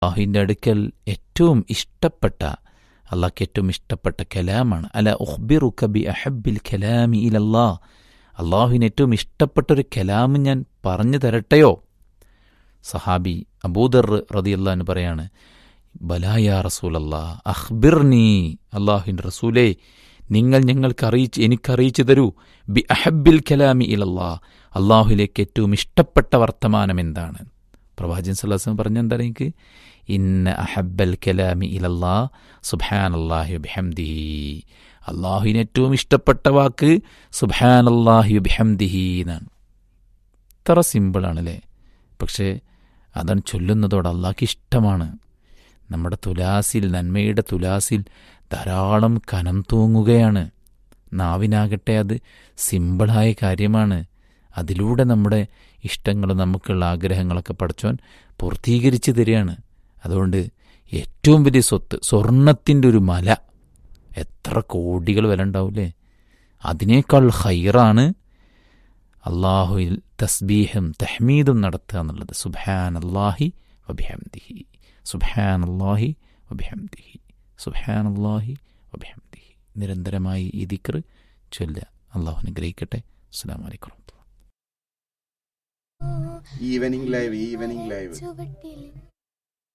അള്ളാഹുവിൻ്റെ അടുക്കൽ ഏറ്റവും ഇഷ്ടപ്പെട്ട അള്ളാഹ്ക്ക് ഏറ്റവും ഇഷ്ടപ്പെട്ട കലാമാണ് അല ഉഹ്ബിറുക ബി അഹബിൽ കലാമി ഇലല്ലാ അള്ളാഹുവിന് ഏറ്റവും ഇഷ്ടപ്പെട്ട ഒരു കലാം ഞാൻ പറഞ്ഞു തരട്ടെയോ സഹാബി അബൂദർ റതിയല്ലാന്ന് പറയാണ് ബലായ റസൂലല്ലാ അഖ്ബിർനി അള്ളാഹുവിൻ്റെ റസൂലേ നിങ്ങൾ ഞങ്ങൾക്ക് അറിയിച്ച് എനിക്കറിയിച്ചു തരൂ ബി അഹബിൽ കലാമി ഇലല്ലാ അള്ളാഹുലേക്ക് ഏറ്റവും ഇഷ്ടപ്പെട്ട വർത്തമാനം എന്താണ് പ്രവാചകൻ സല്ലാസ്ലം പറഞ്ഞ എന്താണ് എനിക്ക് ഇന്ന അഹബൽ കലാമി ഇലല്ലാ സുബാൻ അള്ളാഹി ബിഹംദിഹി അള്ളാഹുവിന് ഏറ്റവും ഇഷ്ടപ്പെട്ട വാക്ക് സുബാൻ അള്ളാഹി ബിഹംദിഹി എന്നാണ് ഇത്ര സിമ്പിളാണല്ലേ പക്ഷേ അതാണ് ചൊല്ലുന്നതോട് അള്ളാഹ്ക്ക് ഇഷ്ടമാണ് നമ്മുടെ തുലാസിൽ നന്മയുടെ തുലാസിൽ ധാരാളം കനം തൂങ്ങുകയാണ് നാവിനാകട്ടെ അത് സിമ്പിളായ കാര്യമാണ് അതിലൂടെ നമ്മുടെ ഇഷ്ടങ്ങൾ നമുക്കുള്ള ആഗ്രഹങ്ങളൊക്കെ പഠിച്ചോൻ പൂർത്തീകരിച്ച് തരികയാണ് അതുകൊണ്ട് ഏറ്റവും വലിയ സ്വത്ത് സ്വർണത്തിൻ്റെ ഒരു മല എത്ര കോടികൾ വില ഉണ്ടാവില്ലേ അതിനേക്കാൾ ഹൈറാണ് അള്ളാഹുയിൽ തസ്ബീഹും തഹ്മീദും നടത്തുക എന്നുള്ളത് സുബാൻ അള്ളാഹി വബിഹംദിഹി സുബാൻ അള്ളാഹി വബിഹംദിഹി സുബാൻ അള്ളാഹി വബിഹംദിഹി നിരന്തരമായി ഈ ദിക്ർ ചൊല്ലുക അള്ളാഹു അനുഗ്രഹിക്കട്ടെ അസ്സാം വലൈക്കും ഈവനിങ് ലൈവ് ഈവനിങ് ലൈവ് ചുവട്ടിൽ